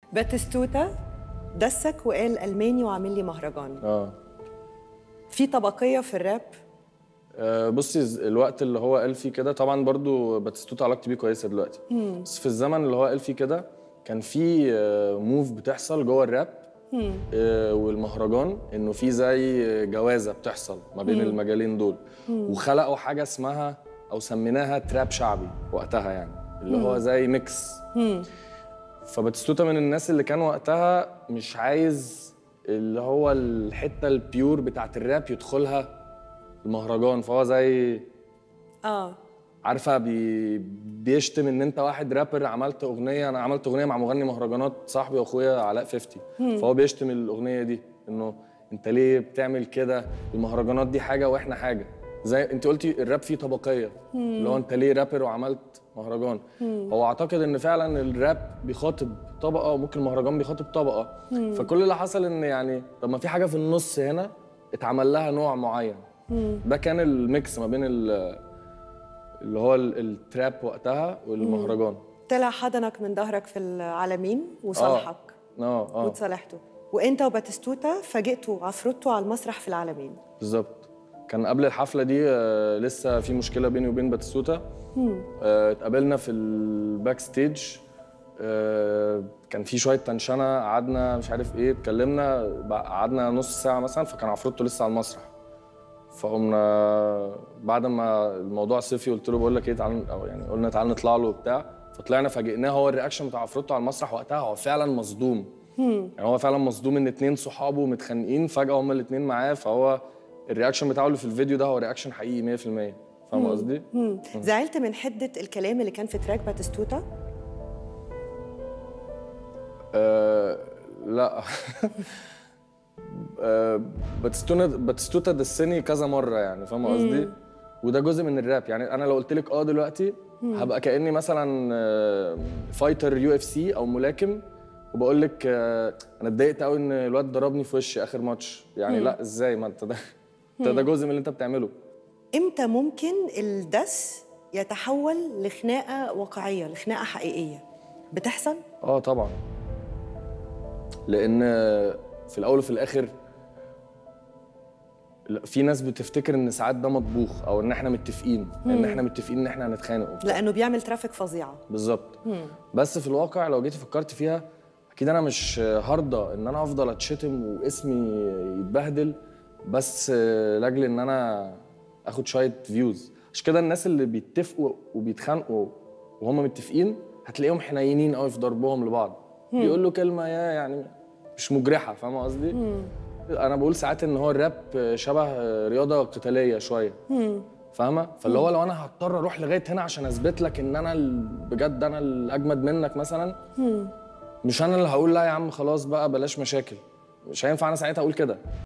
باتيستوتا دسك وقال الماني وعامل لي مهرجان اه في طبقيه في الراب آه، بصي ز- الوقت اللي هو قال فيه كده طبعا برضو باتيستوتا علاقتي بيه كويسه دلوقتي بس في الزمن اللي هو قال فيه كده كان في آه، موف بتحصل جوه الراب آه، والمهرجان انه في زي جوازه بتحصل ما بين المجالين دول وخلقوا حاجه اسمها او سميناها تراب شعبي وقتها يعني اللي هو زي ميكس فباتيستوتا من الناس اللي كان وقتها مش عايز اللي هو الحته البيور بتاعت الراب يدخلها المهرجان فهو زي اه عارفه بي بيشتم ان انت واحد رابر عملت اغنيه انا عملت اغنيه مع مغني مهرجانات صاحبي واخويا علاء 50 فهو بيشتم الاغنيه دي انه انت ليه بتعمل كده المهرجانات دي حاجه واحنا حاجه زي انت قلتي الراب فيه طبقيه اللي هو انت ليه رابر وعملت مهرجان هو اعتقد ان فعلا الراب بيخاطب طبقه وممكن المهرجان بيخاطب طبقه فكل اللي حصل ان يعني طب ما في حاجه في النص هنا اتعمل لها نوع معين ده كان الميكس ما بين ال- اللي هو ال- التراب وقتها والمهرجان طلع حضنك من ظهرك في العالمين وصالحك اه اه وتصالحته وانت وباتيستوتا فاجئتوا عفروتوا على المسرح في العالمين بالظبط كان قبل الحفله دي آه، لسه في مشكله بيني وبين باتيستوتا آه، اتقابلنا في الباك ستيج آه، كان في شويه تنشنه قعدنا مش عارف ايه اتكلمنا بقى- قعدنا نص ساعه مثلا فكان عفروتو لسه على المسرح فقمنا بعد ما الموضوع صفي قلت له بقول لك ايه تعال او يعني قلنا تعال نطلع له وبتاع فطلعنا فاجئناه هو الرياكشن بتاع عفروتو على المسرح وقتها هو فعلا مصدوم يعني هو فعلا مصدوم ان اتنين صحابه متخانقين فجاه هما الاتنين معاه فهو الرياكشن بتاعه اللي في الفيديو ده هو رياكشن حقيقي 100% فاهم قصدي؟ مم. زعلت من حده الكلام اللي كان في تراك باتيستوتا آه لا آه باتستوتا باتستوتا دسني كذا مره يعني فاهم قصدي؟ وده جزء من الراب يعني انا لو قلت لك اه دلوقتي هبقى كاني مثلا آه، فايتر يو اف سي او ملاكم وبقول لك آه، انا اتضايقت قوي ان الواد ضربني في وشي اخر ماتش يعني لا ازاي ما انت ده انت ده جزء من اللي انت بتعمله امتى ممكن الدس يتحول لخناقه واقعيه لخناقه حقيقيه بتحصل اه طبعا لان في الاول وفي الاخر لا، في ناس بتفتكر ان ساعات ده مطبوخ او ان احنا متفقين ان احنا متفقين ان احنا هنتخانق وبتاع. لانه بيعمل ترافيك فظيعه بالظبط بس في الواقع لو جيتي فكرت فيها اكيد انا مش هرضى ان انا افضل اتشتم واسمي يتبهدل بس لاجل ان انا اخد شويه فيوز عشان كده الناس اللي بيتفقوا وبيتخانقوا وهم متفقين هتلاقيهم حنينين قوي في ضربهم لبعض بيقولوا كلمه يا يعني مش مجرحه فاهمه قصدي انا بقول ساعات ان هو الراب شبه رياضه قتاليه شويه فاهمه فاللي هو لو انا هضطر اروح لغايه هنا عشان اثبت لك ان انا ال- بجد انا الاجمد منك مثلا مش انا اللي هقول لا يا عم خلاص بقى بلاش مشاكل مش هينفع انا ساعتها اقول كده